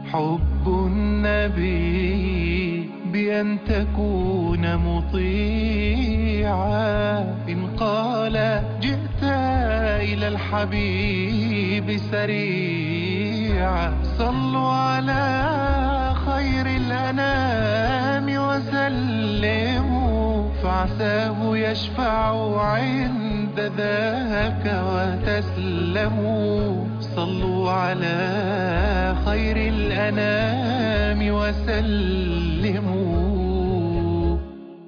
حب النبي بأن تكون مطيعا إن قال جئت إلى الحبيب سريعا صلوا على خير الأنام وسلموا فعساه يشفع عند ذاك وتسلموا صلوا على خير الأنام وسلموا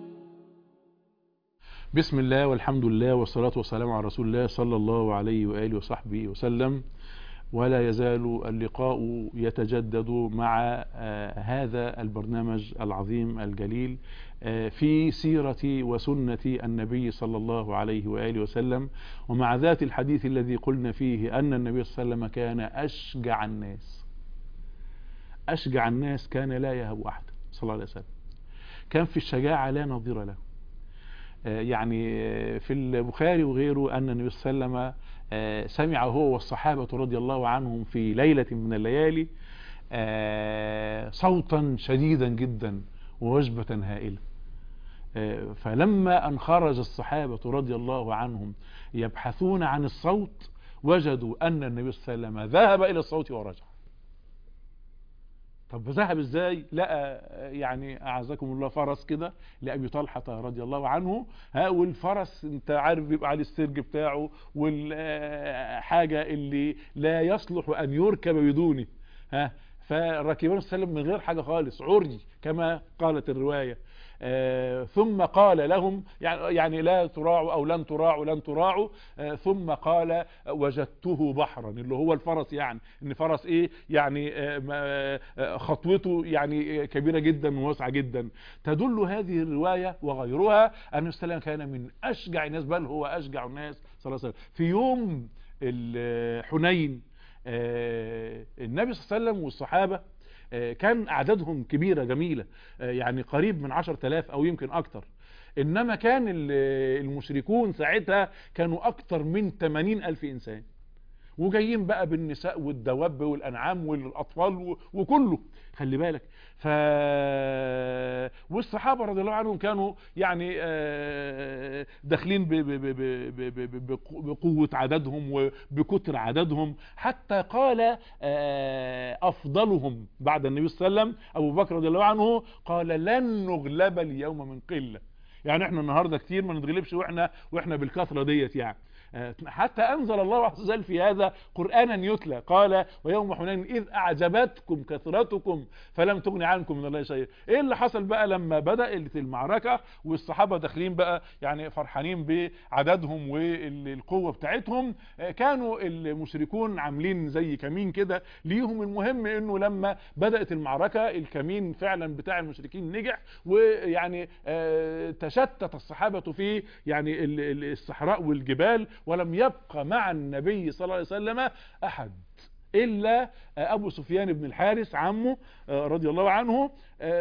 بسم الله والحمد لله والصلاة والسلام على رسول الله صلى الله عليه وآله وصحبه وسلم ولا يزال اللقاء يتجدد مع آه هذا البرنامج العظيم الجليل آه في سيرة وسنة النبي صلى الله عليه وآله وسلم ومع ذات الحديث الذي قلنا فيه أن النبي صلى الله عليه وسلم كان أشجع الناس أشجع الناس كان لا يهب أحد صلى الله عليه وسلم كان في الشجاعة لا نظير له يعني في البخاري وغيره أن النبي صلى الله عليه وسلم سمع هو والصحابة رضي الله عنهم في ليلة من الليالي صوتا شديدا جدا ووجبة هائلة فلما أن خرج الصحابة رضي الله عنهم يبحثون عن الصوت وجدوا أن النبي صلى الله عليه وسلم ذهب إلى الصوت ورجع طب ذهب ازاي لقى يعني اعزكم الله فرس كده لابي طلحه رضي الله عنه ها والفرس انت عارف بيبقى عليه السرج بتاعه والحاجه اللي لا يصلح ان يركب بدونه ها فالراكبون السلم من غير حاجه خالص عري كما قالت الروايه آه ثم قال لهم يعني, يعني لا تراعوا او لن تراعوا لن تراعوا آه ثم قال وجدته بحرا اللي هو الفرس يعني ان فرس ايه يعني آه خطوته يعني كبيرة جدا وواسعة جدا تدل هذه الرواية وغيرها ان السلام كان من اشجع الناس بل هو اشجع الناس صلى الله عليه وسلم في يوم الحنين النبي صلى الله عليه وسلم والصحابة كان اعدادهم كبيرة جميلة يعني قريب من عشر تلاف او يمكن اكتر انما كان المشركون ساعتها كانوا اكتر من 80 الف انسان وجايين بقى بالنساء والدواب والانعام والاطفال وكله خلي بالك ف والصحابه رضي الله عنهم كانوا يعني داخلين بقوه عددهم وبكتر عددهم حتى قال افضلهم بعد النبي صلى الله عليه وسلم ابو بكر رضي الله عنه قال لن نغلب اليوم من قله يعني احنا النهارده كتير ما نتغلبش واحنا واحنا بالكثره ديت يعني حتى أنزل الله عز وجل في هذا قرآنا يتلى قال ويوم حنين إذ أعجبتكم كثرتكم فلم تغن عنكم من الله شيء إيه اللي حصل بقى لما بدأت المعركة والصحابة داخلين بقى يعني فرحانين بعددهم والقوة بتاعتهم كانوا المشركون عاملين زي كمين كده ليهم المهم انه لما بدأت المعركة الكمين فعلا بتاع المشركين نجح ويعني تشتت الصحابة في يعني الصحراء والجبال ولم يبقى مع النبي صلى الله عليه وسلم أحد إلا أبو سفيان بن الحارث عمه رضي الله عنه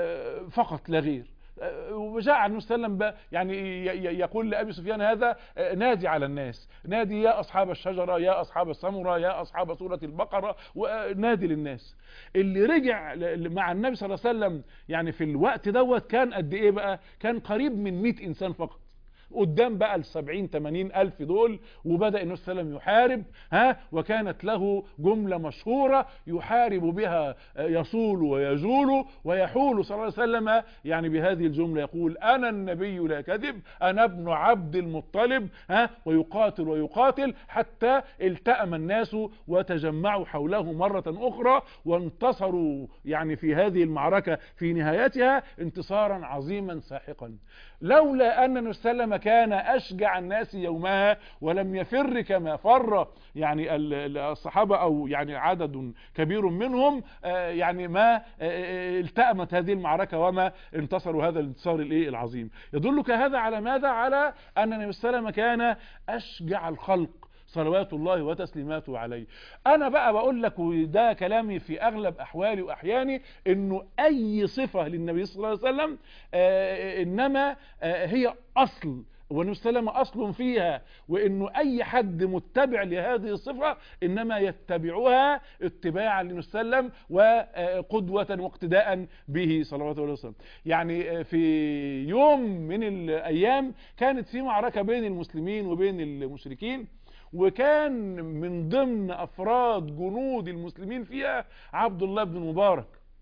فقط لا غير وجاء عن وسلم يعني يقول لأبي سفيان هذا نادي على الناس نادي يا أصحاب الشجرة يا أصحاب السمرة يا أصحاب سورة البقرة ونادي للناس اللي رجع مع النبي صلى الله عليه وسلم يعني في الوقت دوت كان قد ايه بقى كان قريب من 100 انسان فقط قدام بقى ال 70 80 الف دول وبدا النبي صلى الله عليه وسلم يحارب ها وكانت له جمله مشهوره يحارب بها يصول ويجول ويحول صلى الله عليه وسلم يعني بهذه الجمله يقول انا النبي لا كذب انا ابن عبد المطلب ها ويقاتل ويقاتل حتى التأم الناس وتجمعوا حوله مره اخرى وانتصروا يعني في هذه المعركه في نهايتها انتصارا عظيما ساحقا لولا ان النبي صلى الله عليه وسلم كان اشجع الناس يومها ولم يفر كما فر يعني الصحابه او يعني عدد كبير منهم يعني ما التأمت هذه المعركه وما انتصروا هذا الانتصار الايه العظيم يدلك هذا على ماذا على ان النبي صلى الله عليه وسلم كان اشجع الخلق صلوات الله وتسليماته عليه انا بقى بقول لك وده كلامي في اغلب احوالي واحياني انه اي صفة للنبي صلى الله عليه وسلم آه انما آه هي اصل والنبي صلى الله عليه وسلم اصل فيها وانه اي حد متبع لهذه الصفه انما يتبعها اتباعا للنبي صلى الله عليه وسلم وقدوه واقتداء به صلوات الله وسلم يعني في يوم من الايام كانت في معركه بين المسلمين وبين المشركين وكان من ضمن افراد جنود المسلمين فيها عبد الله بن المبارك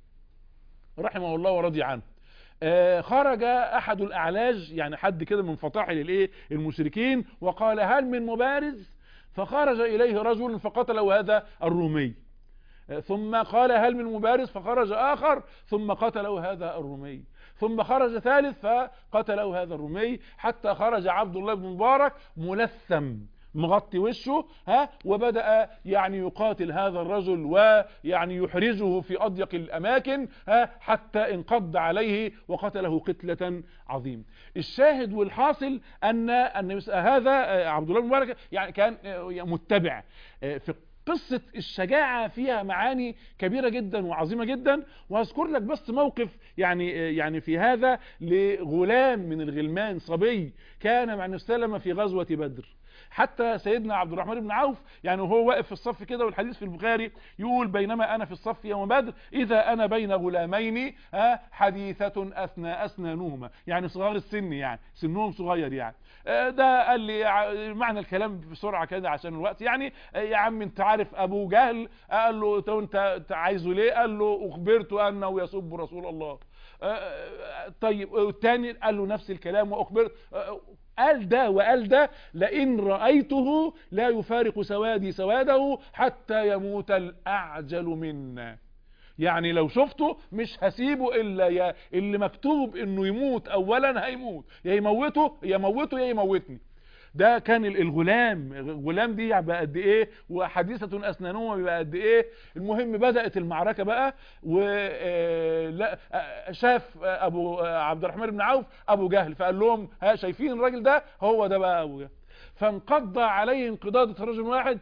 رحمه الله ورضي عنه آه خرج احد الاعلاج يعني حد كده من فطاحل الايه المشركين وقال هل من مبارز فخرج اليه رجل فقتله هذا الرومي آه ثم قال هل من مبارز فخرج اخر ثم قتله هذا الرومي ثم خرج ثالث فقتله هذا الرومي حتى خرج عبد الله بن مبارك ملثم مغطي وشه ها وبدأ يعني يقاتل هذا الرجل ويعني يحرجه في أضيق الأماكن ها حتى انقض عليه وقتله قتلة عظيمة الشاهد والحاصل أن أن هذا عبد الله بن مبارك يعني كان متبع في قصة الشجاعة فيها معاني كبيرة جدا وعظيمة جدا وهذكر لك بس موقف يعني يعني في هذا لغلام من الغلمان صبي كان مع النبي صلى الله عليه وسلم في غزوة بدر حتى سيدنا عبد الرحمن بن عوف يعني وهو واقف في الصف كده والحديث في البخاري يقول بينما انا في الصف يوم بدر اذا انا بين غلامين حديثة اثنى اسنانهما يعني صغار السن يعني سنهم صغير يعني ده قال لي معنى الكلام بسرعة كده عشان الوقت يعني يا عم انت عارف ابو جهل قال له انت عايزه ليه قال له اخبرت انه يسب رسول الله طيب الثاني قال له نفس الكلام واخبرت قال ده وقال ده لئن رأيته لا يفارق سوادي سواده حتى يموت الأعجل منا يعني لو شفته مش هسيبه الا يا اللي مكتوب انه يموت اولا هيموت يا يموته يا يموته يا يموتني ده كان الغلام الغلام دي بقى قد ايه وحديثة اسنانهما بقى قد ايه المهم بدأت المعركة بقى و لا شاف ابو عبد الرحمن بن عوف ابو جهل فقال لهم ها شايفين الراجل ده هو ده بقى ابو جهل فانقض عليه انقضاضة رجل واحد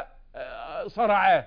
فصرعاه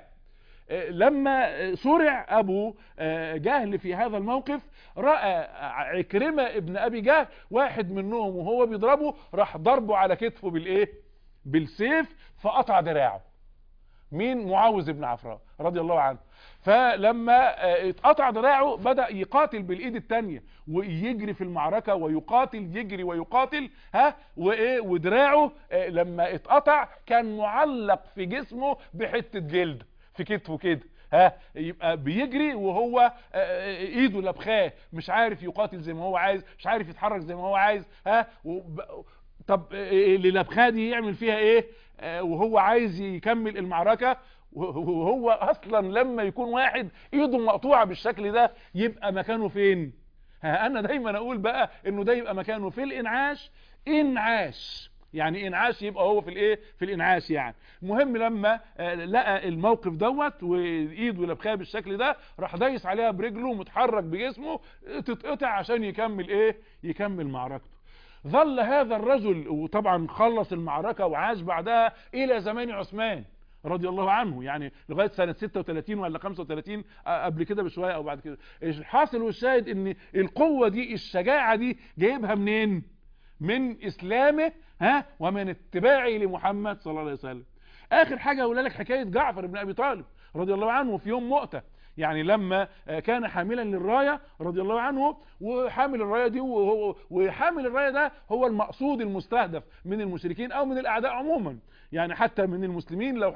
لما صرع ابو جهل في هذا الموقف رأى عكرمة ابن ابي جهل واحد منهم وهو بيضربه راح ضربه على كتفه بالايه بالسيف فقطع دراعه مين معاوذ بن عفراء رضي الله عنه فلما اتقطع دراعه بدأ يقاتل بالايد التانية ويجري في المعركة ويقاتل يجري ويقاتل ها وايه ودراعه لما اتقطع كان معلق في جسمه بحتة جلد في كتفه كده ها يبقى بيجري وهو ايده لبخاه مش عارف يقاتل زي ما هو عايز مش عارف يتحرك زي ما هو عايز ها وب... طب اللي لبخاه دي يعمل فيها ايه وهو عايز يكمل المعركة وهو اصلا لما يكون واحد ايده مقطوعة بالشكل ده يبقى مكانه فين ها انا دايما اقول بقى انه ده يبقى مكانه في الانعاش انعاش يعني انعاش يبقى هو في الايه في الانعاش يعني المهم لما لقى الموقف دوت وايده لبخاه بالشكل ده راح دايس عليها برجله متحرك بجسمه تتقطع عشان يكمل ايه يكمل معركته ظل هذا الرجل وطبعا خلص المعركة وعاش بعدها الى زمان عثمان رضي الله عنه يعني لغاية سنة 36 ولا 35 قبل كده بشوية او بعد كده الحاصل والشاهد ان القوة دي الشجاعة دي جايبها منين من اسلامه ها ومن اتباعه لمحمد صلى الله عليه وسلم اخر حاجة اقول لك حكاية جعفر بن ابي طالب رضي الله عنه في يوم مؤتة يعني لما كان حاملا للراية رضي الله عنه وحامل الراية دي وهو وحامل الراية ده هو المقصود المستهدف من المشركين او من الاعداء عموما يعني حتى من المسلمين لو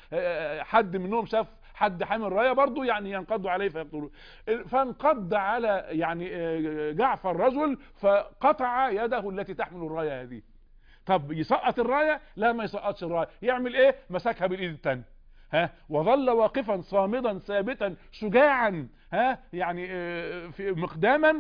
حد منهم شاف حد حامل رايه برضه يعني ينقضوا عليه فيقتلوه فانقض على يعني جعفر رجل فقطع يده التي تحمل الرايه هذه طب يسقط الرايه لا ما يسقطش الرايه يعمل ايه مسكها بالايد الثانيه ها وظل واقفا صامدا ثابتا شجاعا ها يعني في مقداما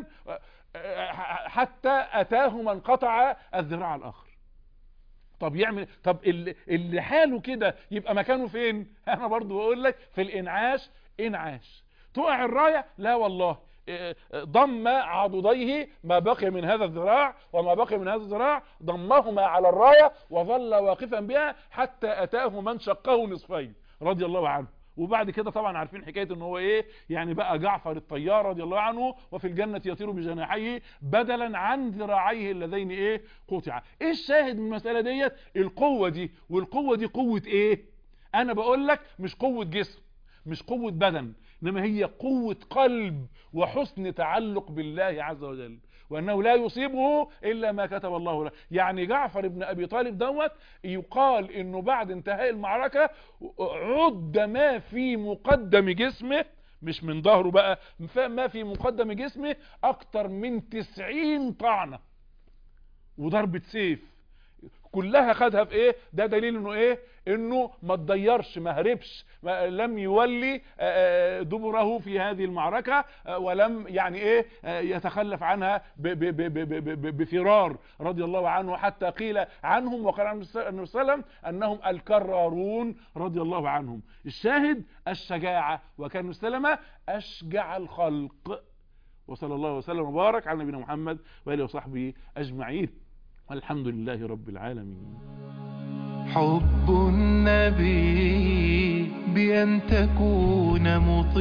حتى اتاه من قطع الذراع الاخر طب يعمل طب اللي, اللي حاله كده يبقى مكانه فين انا برضو بقول لك في الانعاش انعاش تقع الرايه لا والله ضم عضديه ما بقي من هذا الذراع وما بقي من هذا الذراع ضمهما على الرايه وظل واقفا بها حتى اتاه من شقه نصفين رضي الله عنه وبعد كده طبعا عارفين حكايه ان هو ايه يعني بقى جعفر الطيار رضي الله عنه وفي الجنه يطير بجناحيه بدلا عن ذراعيه اللذين ايه قطع ايه الشاهد من المساله ديت القوه دي والقوه دي قوه ايه انا بقول لك مش قوه جسم مش قوه بدن انما هي قوه قلب وحسن تعلق بالله عز وجل وانه لا يصيبه الا ما كتب الله له يعني جعفر بن ابي طالب دوت يقال انه بعد انتهاء المعركه عد ما في مقدم جسمه مش من ظهره بقى ما في مقدم جسمه اكتر من تسعين طعنه وضربه سيف كلها خدها في ايه ده دليل انه ايه انه ما تضيرش ما هربش ما لم يولي دبره في هذه المعركة ولم يعني ايه يتخلف عنها ب ب ب ب ب ب بفرار رضي الله عنه حتى قيل عنهم وقال عن النبي صلى الله عليه وسلم انهم الكرارون رضي الله عنهم الشاهد الشجاعة وكان سلمة اشجع الخلق وصلى الله وسلم وبارك على نبينا محمد وآله وصحبه اجمعين والحمد لله رب العالمين حب النبي بأن تكون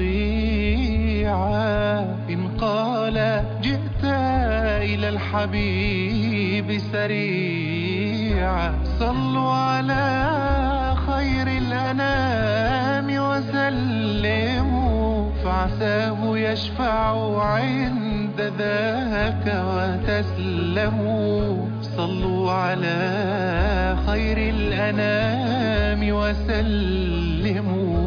مطيعا إن قال جئت إلى الحبيب سريعا صلوا على خير الأنام وسلموا فعساه يشفع عند ذاك وتسلموا صلوا على خير الأنام وسلموا